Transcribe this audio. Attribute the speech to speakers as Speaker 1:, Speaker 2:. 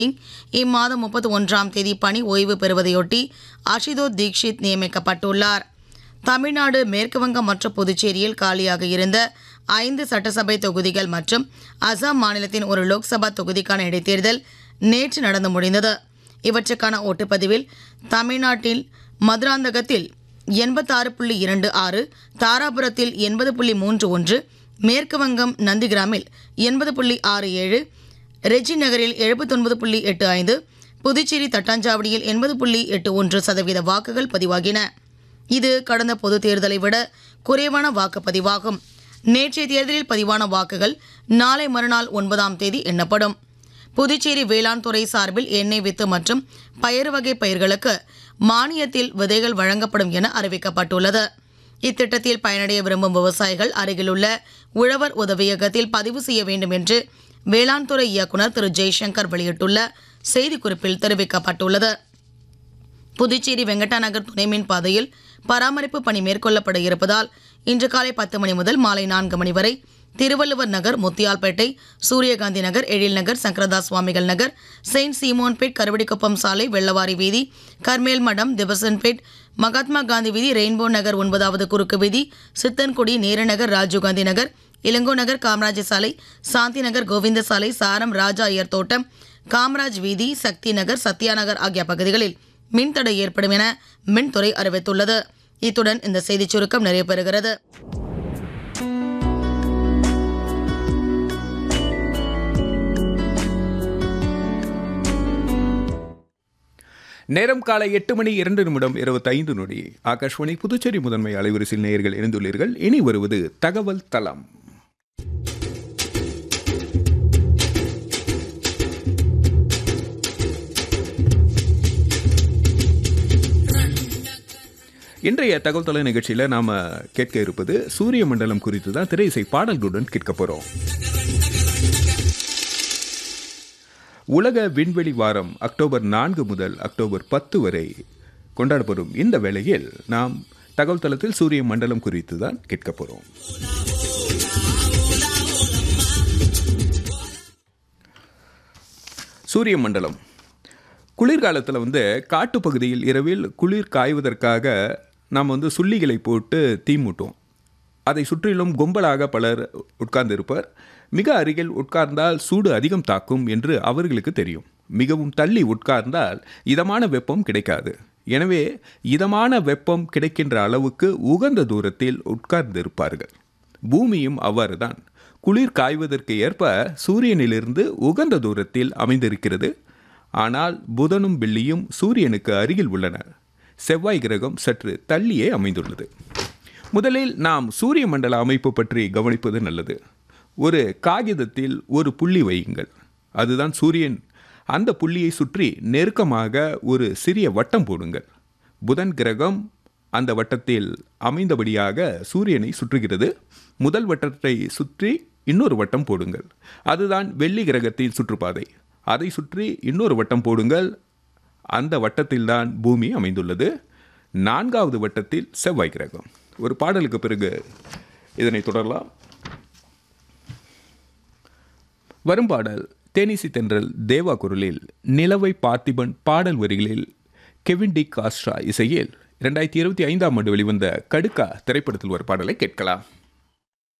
Speaker 1: சிங் இம்மாதம் முப்பத்தி ஒன்றாம் தேதி பணி ஓய்வு பெறுவதையொட்டி அஷிதோத் தீக்ஷித் நியமிக்கப்பட்டுள்ளார் தமிழ்நாடு மேற்குவங்கம் மற்றும் புதுச்சேரியில் காலியாக இருந்த ஐந்து சட்டசபை தொகுதிகள் மற்றும் அசாம் மாநிலத்தின் ஒரு லோக்சபா தொகுதிக்கான இடைத்தேர்தல் நேற்று நடந்து முடிந்தது இவற்றுக்கான ஓட்டுப்பதிவில் தமிழ்நாட்டில் மதுராந்தகத்தில் எண்பத்தாறு புள்ளி இரண்டு ஆறு தாராபுரத்தில் எண்பது புள்ளி மூன்று ஒன்று மேற்கு வங்கம் நந்திகிராமில் எண்பது புள்ளி ஆறு ஏழு ரெஜி நகரில் எழுபத்தொன்பது புள்ளி எட்டு ஐந்து புதுச்சேரி தட்டாஞ்சாவடியில் எண்பது புள்ளி எட்டு ஒன்று சதவீத வாக்குகள் பதிவாகின இது கடந்த பொது தேர்தலை விட குறைவான வாக்குப்பதிவாகும் நேற்றைய தேர்தலில் பதிவான வாக்குகள் நாளை மறுநாள் ஒன்பதாம் தேதி எண்ணப்படும் புதுச்சேரி வேளாண் துறை சார்பில் எண்ணெய் வித்து மற்றும் பயறு வகை பயிர்களுக்கு மானியத்தில் விதைகள் வழங்கப்படும் என அறிவிக்கப்பட்டுள்ளது இத்திட்டத்தில் பயனடைய விரும்பும் விவசாயிகள் அருகிலுள்ள உழவர் உதவியகத்தில் பதிவு செய்ய வேண்டும் என்று வேளாண் துறை இயக்குநர் திரு ஜெய்சங்கர் வெளியிட்டுள்ள செய்திக்குறிப்பில் தெரிவிக்கப்பட்டுள்ளது புதுச்சேரி வெங்கடா நகர் துணை மின் பாதையில் பராமரிப்பு பணி மேற்கொள்ளப்பட இருப்பதால் இன்று காலை பத்து மணி முதல் மாலை நான்கு மணி வரை திருவள்ளுவர் நகர் முத்தியால்பேட்டை சூரியகாந்தி நகர் எழில் நகர் சங்கரதாஸ் சுவாமிகள் நகர் செயின்ட் சீமோன்பேட் கருவடிக்குப்பம் சாலை வெள்ளவாரி வீதி கர்மேல் மடம் திபசன்பேட் மகாத்மா காந்தி வீதி ரெயின்போ நகர் ஒன்பதாவது குறுக்கு வீதி சித்தன்குடி நேரநகர் ராஜீவ்காந்தி நகர் இளங்கோ நகர் காமராஜர் சாலை சாந்தி நகர் கோவிந்த சாலை சாரம் ராஜா ஐயர் தோட்டம் காமராஜ் வீதி சக்தி நகர் சத்யா நகர் ஆகிய பகுதிகளில் மின்தடை ஏற்படும் என மின்துறை அறிவித்துள்ளது இத்துடன் இந்த செய்திச் சுருக்கம் நிறைவு பெறுகிறது
Speaker 2: நேரம் காலை எட்டு மணி இரண்டு நிமிடம் இருபத்தைந்து நொடி ஆகாஷ்வாணி புதுச்சேரி முதன்மை அலைவரிசையில் நேயர்கள் இணைந்துள்ளீர்கள் இனி வருவது தகவல் தளம் இன்றைய தகவல் தலை நிகழ்ச்சியில் நாம் கேட்க இருப்பது சூரிய மண்டலம் குறித்து தான் திரை இசை பாடல்களுடன் கேட்க போகிறோம் உலக விண்வெளி வாரம் அக்டோபர் நான்கு முதல் அக்டோபர் பத்து வரை கொண்டாடப்படும் இந்த வேளையில் நாம் தகவல் தளத்தில் சூரிய மண்டலம் குறித்து தான் கேட்க போகிறோம் சூரிய மண்டலம் குளிர்காலத்தில் வந்து காட்டுப்பகுதியில் இரவில் குளிர் காய்வதற்காக நாம் வந்து சுள்ளிகளை போட்டு தீ மூட்டுவோம் அதை சுற்றிலும் கும்பலாக பலர் உட்கார்ந்திருப்பர் மிக அருகில் உட்கார்ந்தால் சூடு அதிகம் தாக்கும் என்று அவர்களுக்கு தெரியும் மிகவும் தள்ளி உட்கார்ந்தால் இதமான வெப்பம் கிடைக்காது எனவே இதமான வெப்பம் கிடைக்கின்ற அளவுக்கு உகந்த தூரத்தில் உட்கார்ந்திருப்பார்கள் பூமியும் அவ்வாறுதான் குளிர் காய்வதற்கு ஏற்ப சூரியனிலிருந்து உகந்த தூரத்தில் அமைந்திருக்கிறது ஆனால் புதனும் வெள்ளியும் சூரியனுக்கு அருகில் உள்ளன செவ்வாய் கிரகம் சற்று தள்ளியே அமைந்துள்ளது முதலில் நாம் சூரிய மண்டல அமைப்பு பற்றி கவனிப்பது நல்லது ஒரு காகிதத்தில் ஒரு புள்ளி வையுங்கள் அதுதான் சூரியன் அந்த புள்ளியை சுற்றி நெருக்கமாக ஒரு சிறிய வட்டம் போடுங்கள் புதன் கிரகம் அந்த வட்டத்தில் அமைந்தபடியாக சூரியனை சுற்றுகிறது முதல் வட்டத்தை சுற்றி இன்னொரு வட்டம் போடுங்கள் அதுதான் வெள்ளி கிரகத்தின் சுற்றுப்பாதை அதை சுற்றி இன்னொரு வட்டம் போடுங்கள் அந்த வட்டத்தில்தான் பூமி அமைந்துள்ளது நான்காவது வட்டத்தில் செவ்வாய் கிரகம் ஒரு பாடலுக்கு பிறகு இதனை தொடரலாம் வரும் பாடல் தேனிசி தென்றல் தேவா குரலில் நிலவை பார்த்திபன் பாடல் வரிகளில் கெவின் டி காஸ்ட்ரா இசையில் இரண்டாயிரத்தி இருபத்தி ஐந்தாம் ஆண்டு வெளிவந்த கடுக்கா திரைப்படத்தில் ஒரு பாடலை கேட்கலாம்